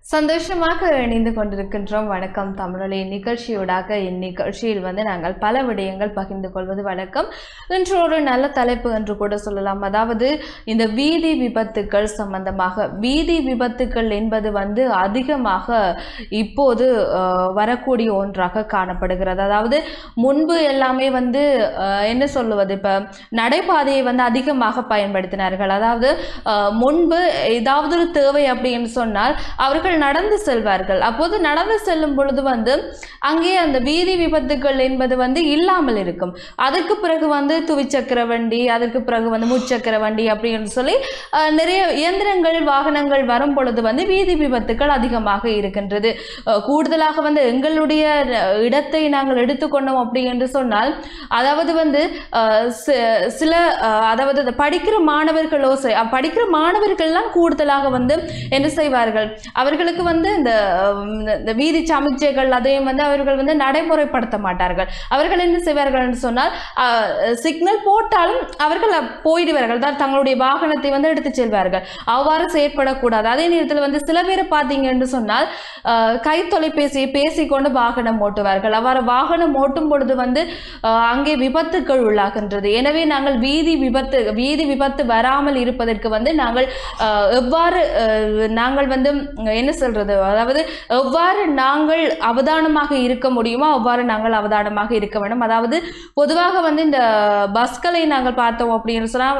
சந்தோஷமாக இணைந்து கொண்டிருக்கின்றோம் வணக்கம் தமிழொலி நிகழ்ச்சியூடாக இந்நிகழ்ச்சியில் வந்து நாங்கள் பல விடயங்கள் பகிர்ந்து கொள்வது வழக்கம் இன்று ஒரு நல்ல தலைப்பு என்று கூட சொல்லலாம் அதாவது இந்த வீதி விபத்துக்கள் சம்பந்தமாக வீதி விபத்துக்கள் என்பது வந்து அதிகமாக இப்போது அஹ், வரக்கூடிய ஒன்றாக காணப்படுகிறது அதாவது முன்பு எல்லாமே வந்து அஹ், என்ன சொல்லுவது இப்போ நடைபாதையை வந்து அதிகமாக பயன்படுத்தினார்கள் அதாவது அஹ், முன்பு ஏதாவது ஒரு தேவை அப்படின்னு சொன்னால் அவர்கள் நடந்து செல்வார்கள் அப்போது நடந்து செல்லும் பொழுது வந்து அங்கே அந்த வீதி விபத்துகள் என்பது வந்து இல்லாமல் இருக்கும் அதற்கு பிறகு வந்து துவிச்சக்கர வண்டி அதற்கு பிறகு வந்து முச்சக்கர வண்டி அப்படின்னு சொல்லி அஹ், நிறைய இயந்திரங்கள் வாகனங்கள் வரும் பொழுது வந்து வீதி விபத்துக்கள் அதிகமாக இருக்கின்றது அஹ், கூடுதலாக வந்து எங்களுடைய அஹ், இடத்தை நாங்கள் எடுத்துக்கொண்டோம் அப்படி என்று சொன்னால் அதாவது வந்து அஹ், சி- சில அஹ், அதாவது இந்த படிக்கிற மாணவர்களோ சரி, அஹ், படிக்கிற மாணவர்கள்லாம் கூடுதலாக வந்து என்ன செய்வார்கள் அவர்களுக்கு வந்து இந்த அஹ், இந்த வீதி சமிச்சைகள் அதையும் வந்து அவர்கள் வந்து நடைமுறைப்படுத்த மாட்டார்கள் அவர்கள் என்ன செய்வார்கள் என்று சொன்னால் சிக்னல் போட்டாலும் அவர்கள் போயிடுவார்கள் தான் தங்களுடைய வாகனத்தை வந்து எடுத்து செல்வார்கள் அவ்வாறு செயற்படக்கூடாது அதே நேரத்தில் வந்து சில பேரை பார்த்தீங்க என்று சொன்னால் அஹ், கை தொலைபேசியை பேசிக்கொண்டு வாகனம் ஓட்டுவார்கள் அவ்வாறு வாகனம் ஓட்டும் பொழுது வந்து அஹ், அங்கே விபத்துக்கள் உள்ளாகின்றது எனவே நாங்கள் வீதி விபத்து வீதி விபத்து வராமல் இருப்பதற்கு வந்து நாங்கள் அஹ், எவ்வாறு அஹ், நாங்கள் வந்து உம், என்ன சொல்றது அதாவது எவ்வாறு நாங்கள் அவதானமாக இருக்க முடியுமோ அவ்வாறு நாங்கள் அவதானமாக இருக்க வேண்டும் அதாவது பொதுவாக வந்து இந்த பஸ்களை நாங்கள் பார்த்தோம் அப்படின்னு சொன்னால்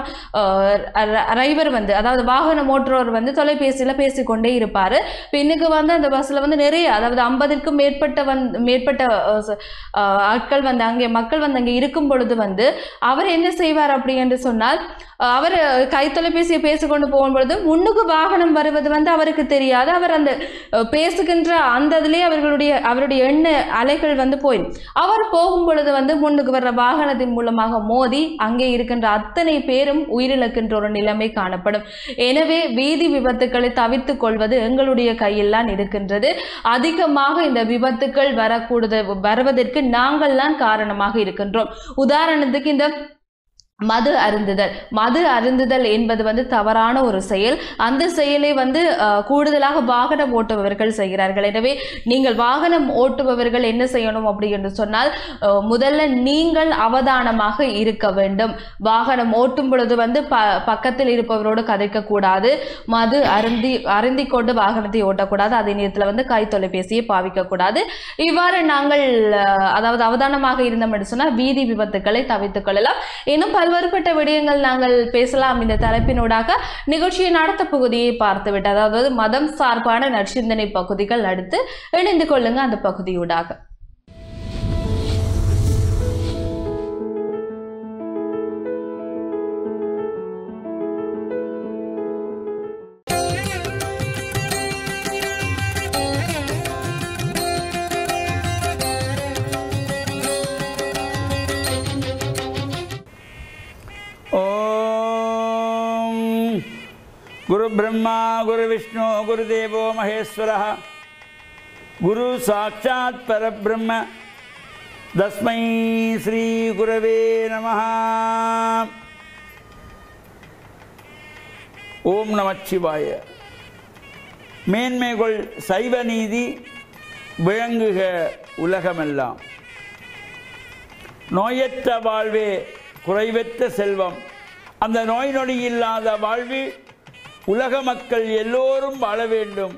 டிரைவர் வந்து அதாவது வாகனம் ஓட்டுறவர் வந்து தொலைபேசியில் பேசிக்கொண்டே இருப்பார் பின்னுக்கு வந்து அந்த பஸ்ஸில் வந்து நிறைய அதாவது ஐம்பதுக்கும் மேற்பட்ட வந் மேற்பட்ட அஹ், ச- அஹ், ஆட்கள் வந்து அங்கே மக்கள் வந்து அங்கே இருக்கும் பொழுது வந்து அவர் என்ன செய்வார் அப்படி என்று சொன்னால் அஹ், அவர் கை தொலைபேசியை பேசிக்கொண்டு போகும் பொழுது முன்னுக்கு வாகனம் வருவது வந்து அவருக்கு தெரியாது அவர் அந்த அஹ், பேசுகின்ற அந்த இதிலே அவர்களுடைய அவருடைய எண்ண அலைகள் வந்து போய் அவர் போகும் பொழுது வந்து முன்னுக்கு வர்ற வாகனத்தின் மூலமாக மோதி அங்கே இருக்கின்ற அத்தனை பேரும் உயிரிழக்கின்ற ஒரு நிலைமை காணப்படும் எனவே வீதி விபத்துக்களை தவிர்த்துக் கொள்வது எங்களுடைய கையில் தான் இருக்கின்றது அதிகமாக இந்த விபத்துக்கள் வரக்கூடுத வருவதற்கு நாங்கள் தான் காரணமாக இருக்கின்றோம் உதாரணத்துக்கு இந்த மது அருந்துதல் மது அருந்துதல் என்பது வந்து தவறான ஒரு செயல் அந்த செயலை வந்து அஹ், கூடுதலாக வாகனம் ஓட்டுபவர்கள் செய்கிறார்கள் எனவே நீங்கள் வாகனம் ஓட்டுபவர்கள் என்ன செய்யணும் அப்படி என்று சொன்னால் அஹ், முதல்ல நீங்கள் அவதானமாக இருக்க வேண்டும் வாகனம் ஓட்டும் பொழுது வந்து ப பக்கத்தில் இருப்பவரோடு கதைக்கக்கூடாது மது அருந்தி அருந்தி கொண்டு வாகனத்தை ஓட்டக்கூடாது அதே நேரத்தில் வந்து கை தொலைபேசியை பாவிக்கக்கூடாது இவ்வாறு நாங்கள் அஹ், அதாவது அவதானமாக இருந்தோம் என்று சொன்னால் வீதி விபத்துக்களை தவிர்த்துக் கொள்ளலாம் இன்னும் பல்வேறுபட்ட விடயங்கள் நாங்கள் பேசலாம் இந்த தலைப்பினூடாக நிகழ்ச்சியின் அடுத்த பகுதியை பார்த்துவிட்டு அதாவது மதம் சார்பான நற்சிந்தனை பகுதிகள் அடுத்து இணைந்து கொள்ளுங்க அந்த பகுதியூடாக ॐ गुरुब्रह्मा गुरुविष्णु गुरुदेवो महेश्वरः गुरुसाक्षात् परब्रह्म तस्मै श्रीगुरवे नमः ஓம் நமச்சிவாய மேன்மைகள் சைவ நீதி விளங்குக உலகமெல்லாம் நோயற்ற வாழ்வே குறைவற்ற செல்வம் அந்த நோய் நொடி இல்லாத வாழ்வில் உலக மக்கள் எல்லோரும் வாழ வேண்டும்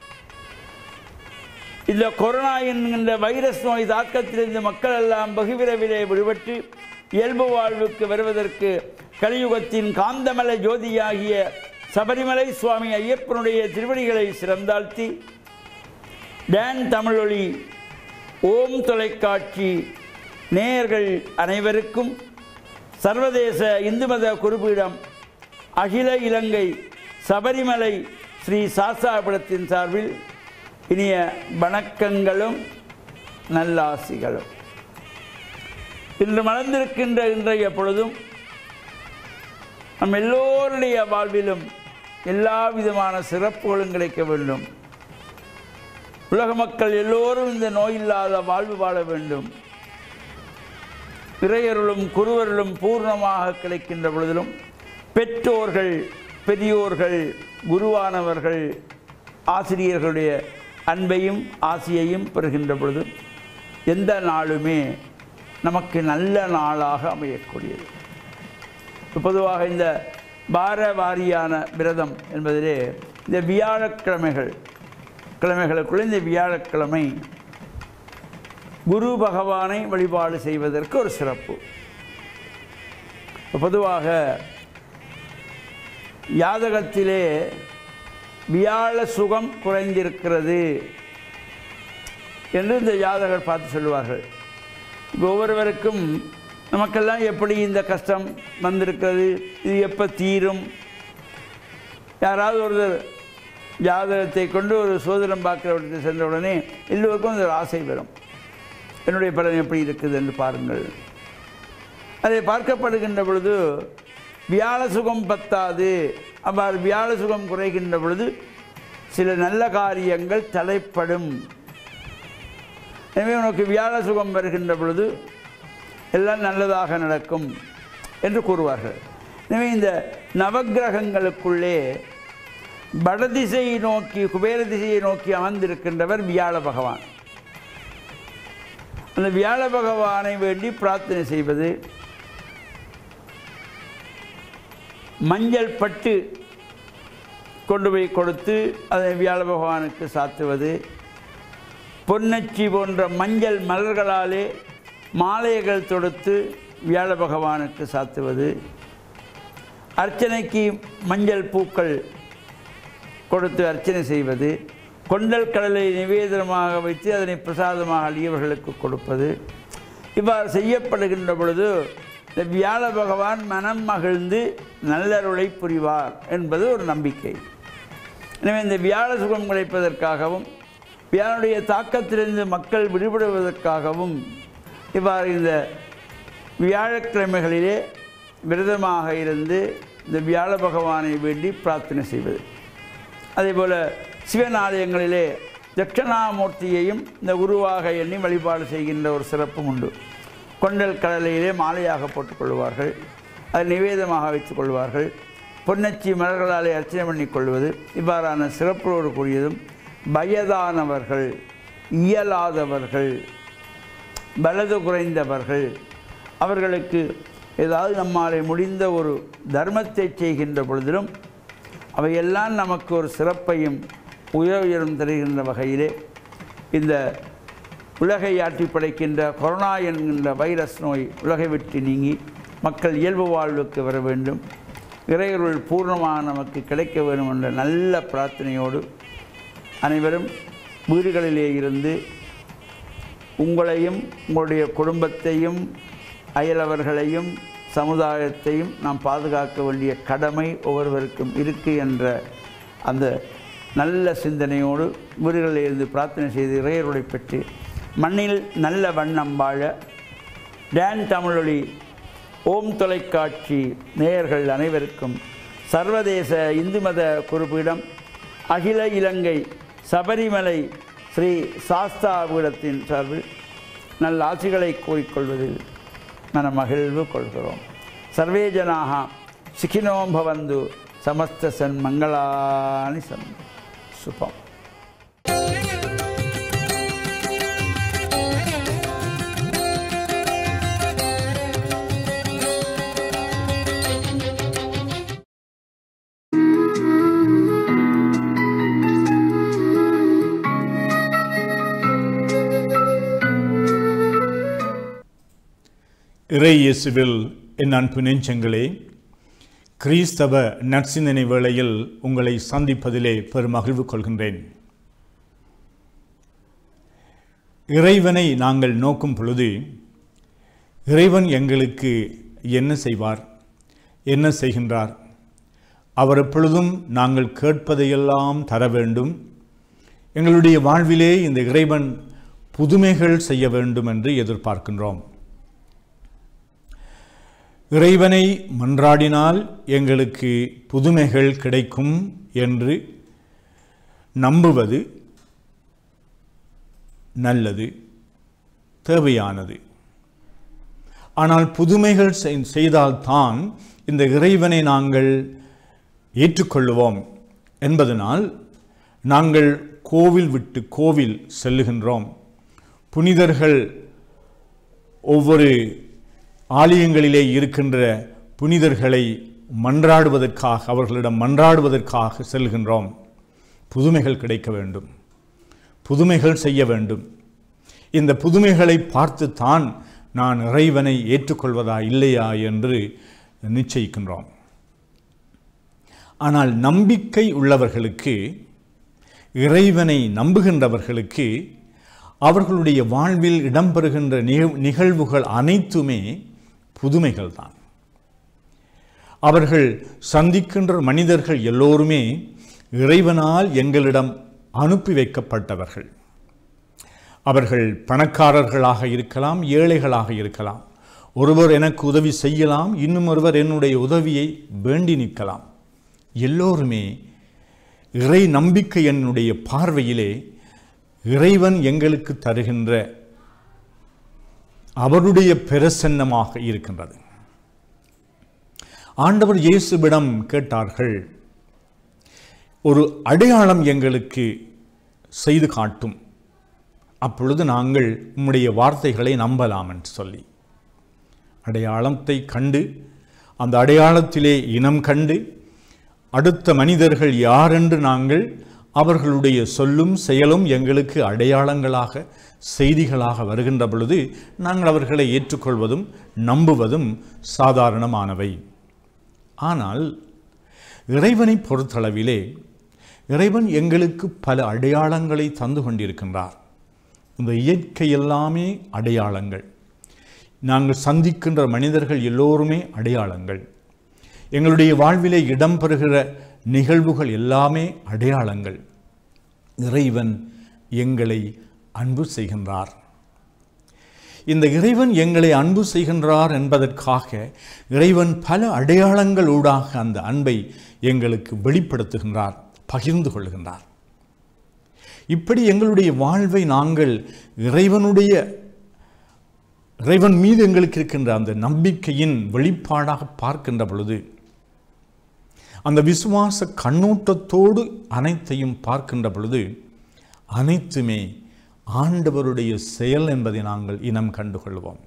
இந்த கொரோனா என்கின்ற வைரஸ் நோய் தாக்கத்திலிருந்து மக்கள் எல்லாம் பகுவிரவிலே விடுபட்டு இயல்பு வாழ்வுக்கு வருவதற்கு கலியுகத்தின் காந்தமல ஜோதியாகிய சபரிமலை சுவாமி ஐயப்பனுடைய திருவடிகளை சிறந்தாழ்த்தி டான் தமிழொலி ஓம் தொலைக்காட்சி நேயர்கள் அனைவருக்கும் சர்வதேச இந்து மத குருபீடம் அகில இலங்கை சபரிமலை ஸ்ரீ சாஸ்தாபுரத்தின் சார்பில் இனிய வணக்கங்களும் நல்லாசிகளும் இன்று மலர்ந்திருக்கின்ற இன்றைய பொழுதும் நம் எல்லோருடைய வாழ்விலும் எல்லா விதமான சிறப்புகளும் கிடைக்க வேண்டும் உலக மக்கள் எல்லோரும் இந்த நோயில்லாத வாழ்வு வாழ வேண்டும் இறையருளும் குருவருளும் பூர்ணமாக கிடைக்கின்ற பொழுதிலும் பெற்றோர்கள் பெரியோர்கள் குருவானவர்கள் ஆசிரியர்களுடைய அன்பையும் ஆசையையும் பெறுகின்ற பொழுது எந்த நாளுமே நமக்கு நல்ல நாளாக அமையக்கூடியது இப்ப பொதுவாக இந்த வார வாரியான விரதம் என்பதிலே இந்த வியாழக்கிழமைகள் கிழமைகளுக்குள்ள இந்த வியாழக்கிழமை குரு பகவானை வழிபாடு செய்வதற்கு ஒரு சிறப்பு இப்ப பொதுவாக யாதகத்திலே வியாழ சுகம் குறைந்திருக்கிறது என்று இந்த ஜாதகர் பார்த்து சொல்லுவார்கள் இப்போ ஒவ்வொருவருக்கும் நமக்கெல்லாம் எப்படி இந்த கஷ்டம் வந்திருக்கிறது இது எப்போ தீரும் யாராவது ஒருத்தர் ஜாதகத்தை கொண்டு ஒரு சோதனம் பார்க்கிறவர்களுக்கு சென்ற உடனே எல்லோருக்கும் ஒரு ஆசை வரும் என்னுடைய பலன் எப்படி இருக்குது என்று பாருங்கள் அதை பார்க்கப்படுகின்ற பொழுது வியாழ சுகம் பத்தாது அவ்வாறு வியாழ சுகம் குறைகின்ற பொழுது சில நல்ல காரியங்கள் தலைப்படும் எனவே உனக்கு வியாழ சுகம் வருகின்ற பொழுது எல்லாம் நல்லதாக நடக்கும் என்று கூறுவார்கள் எனவே இந்த நவக்கிரகங்களுக்குள்ளே வடதிசையை நோக்கி குபேர திசையை நோக்கி அமர்ந்திருக்கின்றவர் வியாழ பகவான் அந்த வியாழ பகவானை வேண்டி பிரார்த்தனை செய்வது மஞ்சள் பட்டு கொண்டு போய் கொடுத்து அதை வியாழ பகவானுக்கு சாத்துவது பொன்னச்சி போன்ற மஞ்சள் மலர்களாலே மாலைகள் தொடுத்து வியாழ பகவானுக்கு சாத்துவது அர்ச்சனைக்கு மஞ்சள் பூக்கள் கொடுத்து அர்ச்சனை செய்வது கொண்டல் கடலை நிவேதனமாக வைத்து அதனை பிரசாதமாக அடியவர்களுக்கு கொடுப்பது இவ்வாறு செய்யப்படுகின்ற பொழுது இந்த வியாழ பகவான் மனம் மகிழ்ந்து நல்லருளை புரிவார் என்பது ஒரு நம்பிக்கை எனவே இந்த வியாழ சுகம் கிடைப்பதற்காகவும் வியாழனுடைய தாக்கத்திலிருந்து மக்கள் விடுபடுவதற்காகவும் இவ்வாறு இந்த வியாழக்கிழமைகளிலே விரதமாக இருந்து இந்த வியாழ பகவானை வேண்டி பிரார்த்தனை செய்வது அதேபோல் சிவன் ஆலயங்களிலே தட்சணாமூர்த்தியையும் இந்த குருவாக எண்ணி வழிபாடு செய்கின்ற ஒரு சிறப்பும் உண்டு கொண்டல் கடலையிலே மாலையாக போட்டுக்கொள்வார்கள் அதை நிவேதமாக வைத்துக் கொள்வார்கள் பொன்னச்சி மலர்களாலே அர்ச்சனை பண்ணிக் கொள்வது இவ்வாறான சிறப்போடு கூடியதும் வயதானவர்கள் இயலாதவர்கள் பலது குறைந்தவர்கள் அவர்களுக்கு ஏதாவது நம்மாலே முடிந்த ஒரு தர்மத்தை செய்கின்ற பொழுதிலும் அவையெல்லாம் நமக்கு ஒரு சிறப்பையும் உயர் உயரும் தருகின்ற வகையிலே இந்த உலகை ஆட்டி படைக்கின்ற கொரோனா என்கின்ற வைரஸ் நோய் உலகை விட்டு நீங்கி மக்கள் இயல்பு வாழ்வுக்கு வர வேண்டும் இறையருள் பூர்ணமாக நமக்கு கிடைக்க வேண்டும் என்ற நல்ல பிரார்த்தனையோடு அனைவரும் வீடுகளிலே இருந்து உங்களையும் உங்களுடைய குடும்பத்தையும் அயலவர்களையும் சமுதாயத்தையும் நாம் பாதுகாக்க வேண்டிய கடமை ஒவ்வொருவருக்கும் இருக்கு என்ற அந்த நல்ல சிந்தனையோடு வீடுகளில் இருந்து பிரார்த்தனை செய்து இறையருளை பெற்று மண்ணில் நல்ல வண்ணம் வாழ டேன் தமிழொலி ஓம் தொலைக்காட்சி நேயர்கள் அனைவருக்கும் சர்வதேச இந்து மத குறிப்பீடம் அகில இலங்கை சபரிமலை ஸ்ரீ சாஸ்தா பீடத்தின் சார்பில் நல்ல ஆட்சிகளை கூறிக்கொள்வதில் மனமகிழ்வு கொள்கிறோம் சர்வே ஜனாக சுகினோம் பவந்து சமஸ்த சன் மங்களானி சன் சுபம் இறை இயேசுவில் என் அன்பு நெஞ்சங்களே கிறிஸ்தவ நற்சிந்தனை வேளையில் உங்களை சந்திப்பதிலே பெருமகிழ்வு கொள்கின்றேன் இறைவனை நாங்கள் நோக்கும் பொழுது இறைவன் எங்களுக்கு என்ன செய்வார் என்ன செய்கின்றார் அவர் எப்பொழுதும் நாங்கள் கேட்பதையெல்லாம் தர வேண்டும் எங்களுடைய வாழ்விலே இந்த இறைவன் புதுமைகள் செய்ய வேண்டும் என்று எதிர்பார்க்கின்றோம் இறைவனை மன்றாடினால் எங்களுக்கு புதுமைகள் கிடைக்கும் என்று நம்புவது நல்லது தேவையானது ஆனால் புதுமைகள் செய்- செய்தால்தான் இந்த இறைவனை நாங்கள் ஏற்றுக்கொள்ளுவோம் என்பதனால் நாங்கள் கோவில் விட்டு கோவில் செல்லுகின்றோம் புனிதர்கள் ஒவ்வொரு ஆலயங்களிலே இருக்கின்ற புனிதர்களை மன்றாடுவதற்காக அவர்களிடம் மன்றாடுவதற்காக செல்கின்றோம் புதுமைகள் கிடைக்க வேண்டும் புதுமைகள் செய்ய வேண்டும் இந்த புதுமைகளை பார்த்துத்தான் நான் இறைவனை ஏற்றுக்கொள்வதா இல்லையா என்று நிச்சயிக்கின்றோம் ஆனால் நம்பிக்கை உள்ளவர்களுக்கு இறைவனை நம்புகின்றவர்களுக்கு அவர்களுடைய வாழ்வில் இடம்பெறுகின்ற நிக- நிகழ்வுகள் அனைத்துமே புதுமைகள் தான் அவர்கள் சந்திக்கின்ற மனிதர்கள் எல்லோருமே இறைவனால் எங்களிடம் அனுப்பி வைக்கப்பட்டவர்கள் அவர்கள் பணக்காரர்களாக இருக்கலாம் ஏழைகளாக இருக்கலாம் ஒருவர் எனக்கு உதவி செய்யலாம் இன்னும் ஒருவர் என்னுடைய உதவியை வேண்டி நிற்கலாம் எல்லோருமே இறை நம்பிக்கை என்னுடைய பார்வையிலே இறைவன் எங்களுக்கு தருகின்ற அவருடைய பிரசன்னமாக இருக்கின்றது ஆண்டவர் இயேசுவிடம் கேட்டார்கள் ஒரு அடையாளம் எங்களுக்கு செய்து காட்டும் அப்பொழுது நாங்கள் உம்முடைய வார்த்தைகளை நம்பலாம் என்று சொல்லி அடையாளத்தை கண்டு அந்த அடையாளத்திலே இனம் கண்டு அடுத்த மனிதர்கள் யாரென்று நாங்கள் அவர்களுடைய சொல்லும் செயலும் எங்களுக்கு அடையாளங்களாக செய்திகளாக வருகின்ற பொழுது நாங்கள் அவர்களை ஏற்றுக்கொள்வதும் நம்புவதும் சாதாரணமானவை ஆனால் இறைவனை பொறுத்தளவிலே இறைவன் எங்களுக்கு பல அடையாளங்களை தந்து கொண்டிருக்கின்றார் இந்த இயற்கை எல்லாமே அடையாளங்கள் நாங்கள் சந்திக்கின்ற மனிதர்கள் எல்லோருமே அடையாளங்கள் எங்களுடைய வாழ்விலே இடம்பெறுகிற நிகழ்வுகள் எல்லாமே அடையாளங்கள் இறைவன் எங்களை அன்பு செய்கின்றார் இந்த இறைவன் எங்களை அன்பு செய்கின்றார் என்பதற்காக இறைவன் பல அடையாளங்கள் ஊடாக அந்த அன்பை எங்களுக்கு வெளிப்படுத்துகின்றார் பகிர்ந்து கொள்கின்றார் இப்படி எங்களுடைய வாழ்வை நாங்கள் இறைவனுடைய இறைவன் மீது எங்களுக்கு இருக்கின்ற அந்த நம்பிக்கையின் வெளிப்பாடாக பார்க்கின்ற பொழுது அந்த விசுவாச கண்ணோட்டத்தோடு அனைத்தையும் பார்க்கின்ற பொழுது அனைத்துமே ஆண்டவருடைய செயல் என்பதை நாங்கள் இனம் கண்டுகொள்வோம்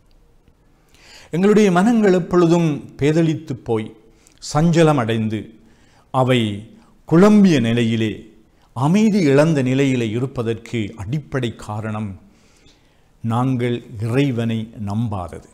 எங்களுடைய மனங்கள் எப்பொழுதும் பேதலித்து போய் சஞ்சலம் அடைந்து அவை குழம்பிய நிலையிலே அமைதி இழந்த நிலையிலே இருப்பதற்கு அடிப்படை காரணம் நாங்கள் இறைவனை நம்பாதது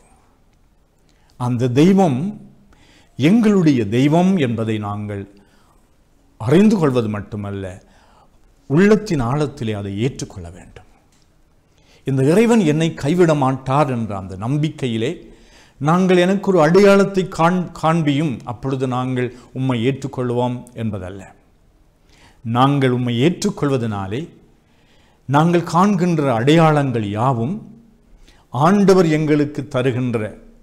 அந்த தெய்வம் எங்களுடைய தெய்வம் என்பதை நாங்கள் அறிந்து கொள்வது மட்டுமல்ல உள்ளத்தின் ஆழத்திலே அதை ஏற்றுக்கொள்ள வேண்டும் இந்த இறைவன் என்னை கைவிட மாட்டார் என்ற அந்த நம்பிக்கையிலே நாங்கள் எனக்கு ஒரு அடையாளத்தை காண் காண்பியும் அப்பொழுது நாங்கள் உம்மை ஏற்றுக்கொள்வோம் என்பதல்ல நாங்கள் உம்மை ஏற்றுக்கொள்வதனாலே நாங்கள் காண்கின்ற அடையாளங்கள் யாவும் ஆண்டவர் எங்களுக்கு தருகின்ற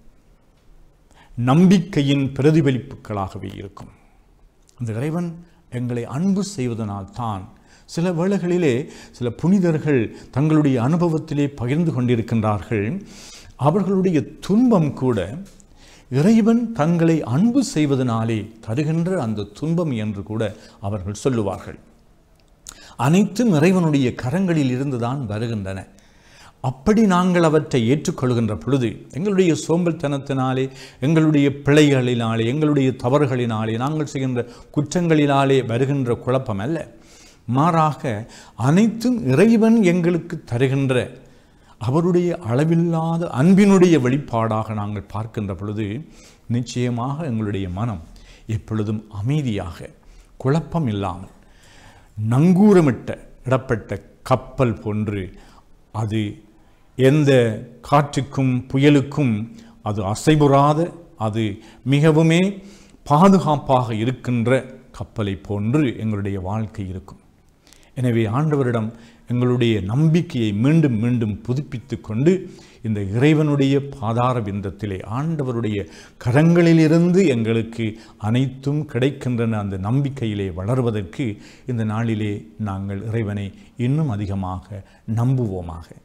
நம்பிக்கையின் பிரதிபலிப்புகளாகவே இருக்கும் அந்த இறைவன் எங்களை அன்பு செய்வதனால் தான் சில வேளைகளிலே சில புனிதர்கள் தங்களுடைய அனுபவத்திலே பகிர்ந்து கொண்டிருக்கின்றார்கள் அவர்களுடைய துன்பம் கூட இறைவன் தங்களை அன்பு செய்வதனாலே தருகின்ற அந்த துன்பம் என்று கூட அவர்கள் சொல்லுவார்கள் அனைத்தும் இறைவனுடைய கரங்களில் இருந்துதான் வருகின்றன அப்படி நாங்கள் அவற்றை ஏற்றுக்கொள்கின்ற பொழுது எங்களுடைய சோம்பல்தனத்தினாலே எங்களுடைய பிழைகளினாலே எங்களுடைய தவறுகளினாலே நாங்கள் செய்கின்ற குற்றங்களினாலே வருகின்ற குழப்பம் அல்ல மாறாக அனைத்தும் இறைவன் எங்களுக்கு தருகின்ற அவருடைய அளவில்லாத அன்பினுடைய வெளிப்பாடாக நாங்கள் பார்க்கின்ற பொழுது நிச்சயமாக எங்களுடைய மனம் எப்பொழுதும் அமைதியாக குழப்பம் இல்லாமல் நங்கூரமிட்ட இடப்பட்ட கப்பல் போன்று அது எந்த காற்றுக்கும் புயலுக்கும் அது அசைபுறாத அது மிகவுமே பாதுகாப்பாக இருக்கின்ற கப்பலை போன்று எங்களுடைய வாழ்க்கை இருக்கும் எனவே ஆண்டவரிடம் எங்களுடைய நம்பிக்கையை மீண்டும் மீண்டும் புதுப்பித்து கொண்டு இந்த இறைவனுடைய பாதார பிந்தத்திலே ஆண்டவருடைய கரங்களிலிருந்து எங்களுக்கு அனைத்தும் கிடைக்கின்றன அந்த நம்பிக்கையிலே வளர்வதற்கு இந்த நாளிலே நாங்கள் இறைவனை இன்னும் அதிகமாக நம்புவோமாக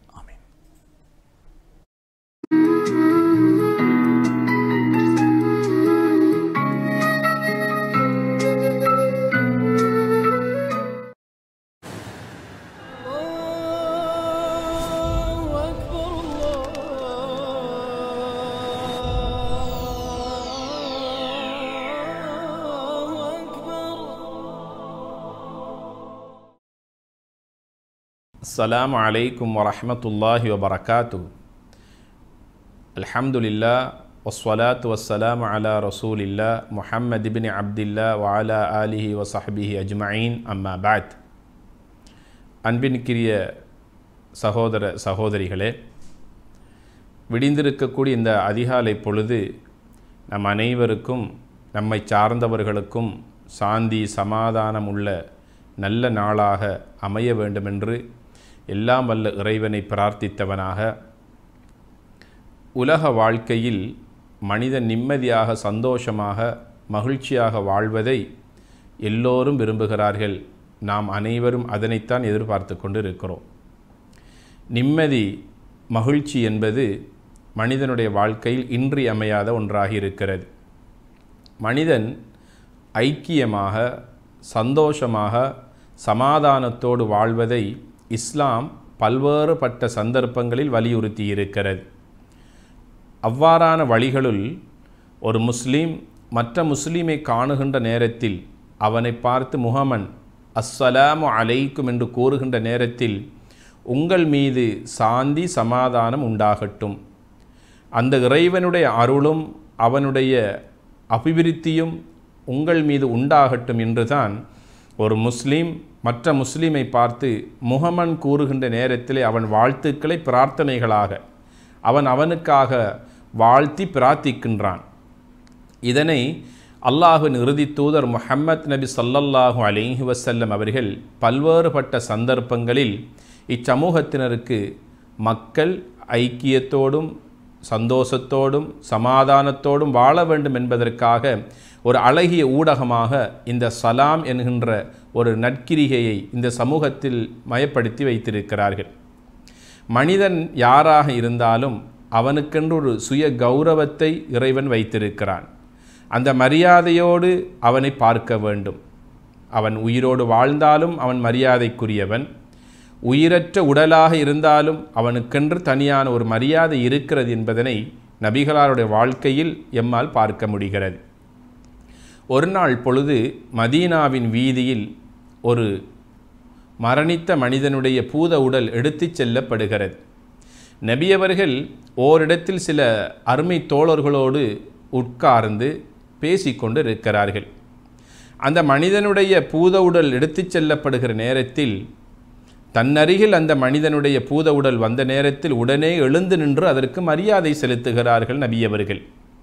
السلام عليكم ورحمة الله وبركاته الحمد لله والصلاة والسلام على رسول الله محمد بن عبد الله وعلى آله وصحبه أجمعين أما بعد அன்பினுக்கிரிய சகோதர சகோதரிகளே விடிந்திருக்கக்கூடிய இந்த அதிகாலை பொழுது நம் அனைவருக்கும் நம்மை சார்ந்தவர்களுக்கும் சாந்தி சமாதானம் உள்ள நல்ல நாளாக அமைய வேண்டுமென்று எல்லாம் வல்ல இறைவனை பிரார்த்தித்தவனாக உலக வாழ்க்கையில் மனிதன் நிம்மதியாக சந்தோஷமாக மகிழ்ச்சியாக வாழ்வதை எல்லோரும் விரும்புகிறார்கள் நாம் அனைவரும் அதனைத்தான் எதிர்பார்த்து கொண்டு இருக்கிறோம் நிம்மதி மகிழ்ச்சி என்பது மனிதனுடைய வாழ்க்கையில் இன்றியமையாத ஒன்றாக இருக்கிறது மனிதன் ஐக்கியமாக சந்தோஷமாக சமாதானத்தோடு வாழ்வதை இஸ்லாம் பல்வேறுபட்ட சந்தர்ப்பங்களில் வலியுறுத்தி இருக்கிறது அவ்வாறான வழிகளுள் ஒரு முஸ்லீம் மற்ற முஸ்லீமை காணுகின்ற நேரத்தில் அவனை பார்த்து முகமன் அஸ்ஸலாமு அலைக்கும் என்று கூறுகின்ற நேரத்தில் உங்கள் மீது சாந்தி சமாதானம் உண்டாகட்டும் அந்த இறைவனுடைய அருளும் அவனுடைய அபிவிருத்தியும் உங்கள் மீது உண்டாகட்டும் என்றுதான் ஒரு முஸ்லீம் மற்ற முஸ்லீமை பார்த்து முகமன் கூறுகின்ற நேரத்திலே அவன் வாழ்த்துக்களை பிரார்த்தனைகளாக அவன் அவனுக்காக வாழ்த்தி பிரார்த்திக்கின்றான் இதனை அல்லாஹின் இறுதி தூதர் முஹம்மத் நபி சல்லல்லாஹு அலைஹி வசல்லம் அவர்கள் பல்வேறுபட்ட சந்தர்ப்பங்களில் இச்சமூகத்தினருக்கு மக்கள் ஐக்கியத்தோடும் சந்தோஷத்தோடும் சமாதானத்தோடும் வாழ வேண்டும் என்பதற்காக ஒரு அழகிய ஊடகமாக இந்த சலாம் என்கின்ற ஒரு நற்கிரிகையை இந்த சமூகத்தில் மயப்படுத்தி வைத்திருக்கிறார்கள் மனிதன் யாராக இருந்தாலும் அவனுக்கென்று ஒரு சுய கௌரவத்தை இறைவன் வைத்திருக்கிறான் அந்த மரியாதையோடு அவனை பார்க்க வேண்டும் அவன் உயிரோடு வாழ்ந்தாலும் அவன் மரியாதைக்குரியவன் உயிரற்ற உடலாக இருந்தாலும் அவனுக்கென்று தனியான ஒரு மரியாதை இருக்கிறது என்பதனை நபிகளாருடைய வாழ்க்கையில் எம்மால் பார்க்க முடிகிறது ஒரு நாள் பொழுது மதீனாவின் வீதியில் ஒரு மரணித்த மனிதனுடைய பூத உடல் எடுத்துச் செல்லப்படுகிறது நபியவர்கள் ஓரிடத்தில் சில அருமை தோழர்களோடு உட்கார்ந்து பேசிக்கொண்டு இருக்கிறார்கள் அந்த மனிதனுடைய பூத உடல் எடுத்துச் செல்லப்படுகிற நேரத்தில் தன்னருகில் அந்த மனிதனுடைய பூத உடல் வந்த நேரத்தில் உடனே எழுந்து நின்று அதற்கு மரியாதை செலுத்துகிறார்கள் நபியவர்கள்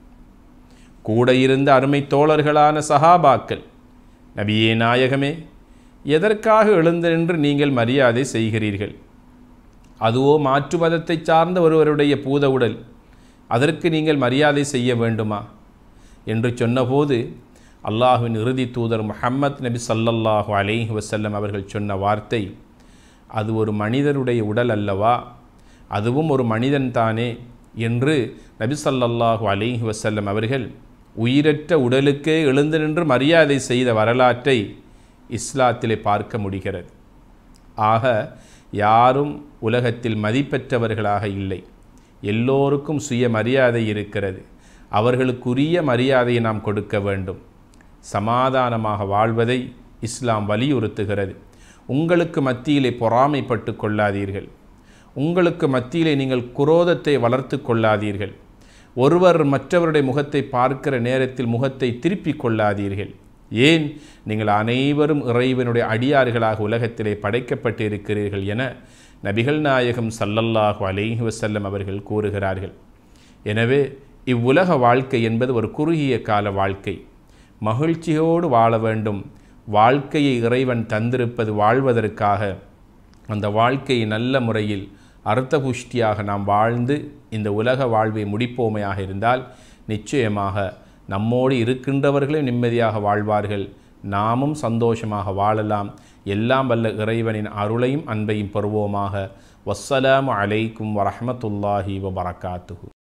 கூட இருந்த அருமை தோழர்களான சஹாபாக்கள் நபியே நாயகமே எதற்காக எழுந்து நின்று நீங்கள் மரியாதை செய்கிறீர்கள் அதுவோ மாற்று மதத்தை சார்ந்த ஒருவருடைய பூத உடல் அதற்கு நீங்கள் மரியாதை செய்ய வேண்டுமா என்று சொன்னபோது அல்லாஹுவின் இறுதி தூதர் முஹம்மத் நபி சல்லல்லாஹு அலைஹி வசல்லம் அவர்கள் சொன்ன வார்த்தை அது ஒரு மனிதனுடைய உடல் அல்லவா அதுவும் ஒரு மனிதன் தானே என்று நபி சல்லல்லாஹு அலைஹி வசல்லம் அவர்கள் உயிரற்ற உடலுக்கே எழுந்து நின்று மரியாதை செய்த வரலாற்றை இஸ்லாத்திலே பார்க்க முடிகிறது ஆக யாரும் உலகத்தில் மதிப்பெற்றவர்களாக இல்லை எல்லோருக்கும் சுய மரியாதை இருக்கிறது அவர்களுக்குரிய மரியாதையை நாம் கொடுக்க வேண்டும் சமாதானமாக வாழ்வதை இஸ்லாம் வலியுறுத்துகிறது உங்களுக்கு மத்தியிலே பொறாமைப்பட்டு கொள்ளாதீர்கள் உங்களுக்கு மத்தியிலே நீங்கள் குரோதத்தை வளர்த்து கொள்ளாதீர்கள் ஒருவர் மற்றவருடைய முகத்தை பார்க்கிற நேரத்தில் முகத்தை திருப்பிக் கொள்ளாதீர்கள் ஏன் நீங்கள் அனைவரும் இறைவனுடைய அடியார்களாக உலகத்திலே படைக்கப்பட்டு இருக்கிறீர்கள் என நபிகள் நாயகம் சல்லல்லாஹு அலைஹி வசல்லம் அவர்கள் கூறுகிறார்கள் எனவே இவ்வுலக வாழ்க்கை என்பது ஒரு குறுகிய கால வாழ்க்கை மகிழ்ச்சியோடு வாழ வேண்டும் வாழ்க்கையை இறைவன் தந்திருப்பது வாழ்வதற்காக அந்த வாழ்க்கையை நல்ல முறையில் அர்த்தபுஷ்டியாக நாம் வாழ்ந்து இந்த உலக வாழ்வை முடிப்போமையாக இருந்தால் நிச்சயமாக நம்மோடு இருக்கின்றவர்களும் நிம்மதியாக வாழ்வார்கள் நாமும் சந்தோஷமாக வாழலாம் எல்லாம் வல்ல இறைவனின் அருளையும் அன்பையும் பெறுவோமாக வஸ்ஸலாமு அலைக்கும் வரஹமத்துல்லாஹி வபரகாத்துஹு